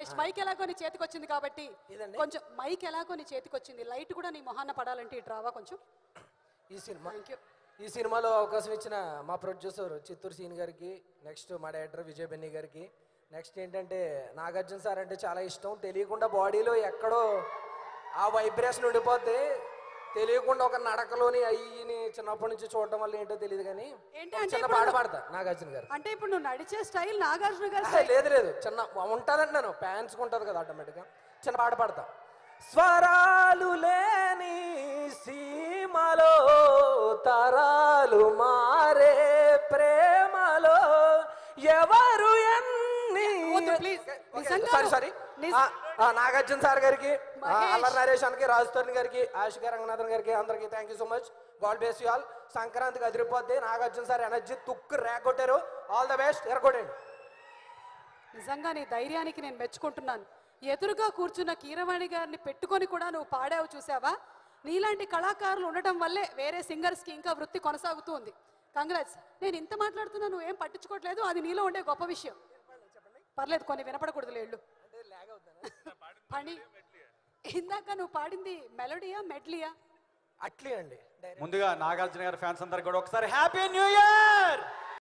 Next mic ఎలాగో నీ చేతికి వచ్చింది కాబట్టి ఇదండి. కొంచెం మైక్ ఎలాగో నీ చేతికి వచ్చింది లైట్ కూడా నీ మొహాన పడాలంటే ఇటు రావా కొంచెం ఈ సినిమా థ్యాంక్ యూ ఈ సినిమాలో అవకాశం ఇచ్చిన మా ప్రొడ్యూసర్ చిత్తూరు సీన్ గారికి నెక్స్ట్ మా డైరెక్టర్ విజయ్ బెన్నీ గారికి నెక్స్ట్ ఏంటంటే నాగార్జున సార్ అంటే చాలా ఇష్టం తెలియకుండా బాడీలో ఎక్కడో ఆ వైబ్రేషన్ ఉండిపోద్ది తెలియకుండా ఒక నడకలోని అయ్యిని చిన్నప్పటి నుంచి చూడటం వల్ల ఏంటో తెలియదు కానీ ఏంటి ఒక అంటే చిన్న ఇప్పుడు పాట పాడతా నాగార్జున గారు అంటే ఇప్పుడు నువ్వు నడిచే స్టైల్ నాగార్జున గారి అసలు లేదు లేదు చిన్న ఉంటుందండి నేను ఫ్యాన్స్ ఉంటుంది కదా ఆటోమేటిక్గా చిన్న పాట పాడతా స్వరాలు లేని సీమలో తరాలు మారే ప్రేమలో ఎవరు ఎన్ని వద్దు, please. నిజంగా సారీ సారీ నిజ- నాగార్జున సార్ గారికి ఆ, మహేష్. అల్లరి నరేషన్కి రాజ్ తరుణ్ గారికి ఆశిక రంగనాథన్ గారికి అందరికి thank you so much god bless you all సంక్రాంతికి అదిరిపోద్ది నాగార్జున సార్ ఎనర్జీ తుక్కు రేకొట్టారు ఆల్ ద బెస్ట్ ఎరగొట్టండి నిజంగా నీ ధైర్యానికి నేను మెచ్చుకుంటున్నాను ఎదురుగా కూర్చున్న కీరవాణి గారిని పెట్టుకొని కూడా నువ్వు పాడావు చూసావా నీలాంటి కళాకారులు ఉండటం వల్లే వేరే సింగర్స్కి ఇంకా వృత్తి కొనసాగుతూ ఉంది కంగ్రాట్స్ నేను ఇంత మాట్లాడుతున్నా నువ్వు ఏం పట్టించుకోవట్లేదు అది నీలో ఉండే గొప్ప విషయం పర్లేదు కొన్ని వినపడకూడదు లేళ్ళు పని ఇందాక నువ్వు పాడింది మెలోడియా మెడ్లియా అట్లే అండి ముందుగా నాగార్జున గారి ఫ్యాన్స్ అందరికి కూడా ఒకసారి హ్యాపీ న్యూ ఇయర్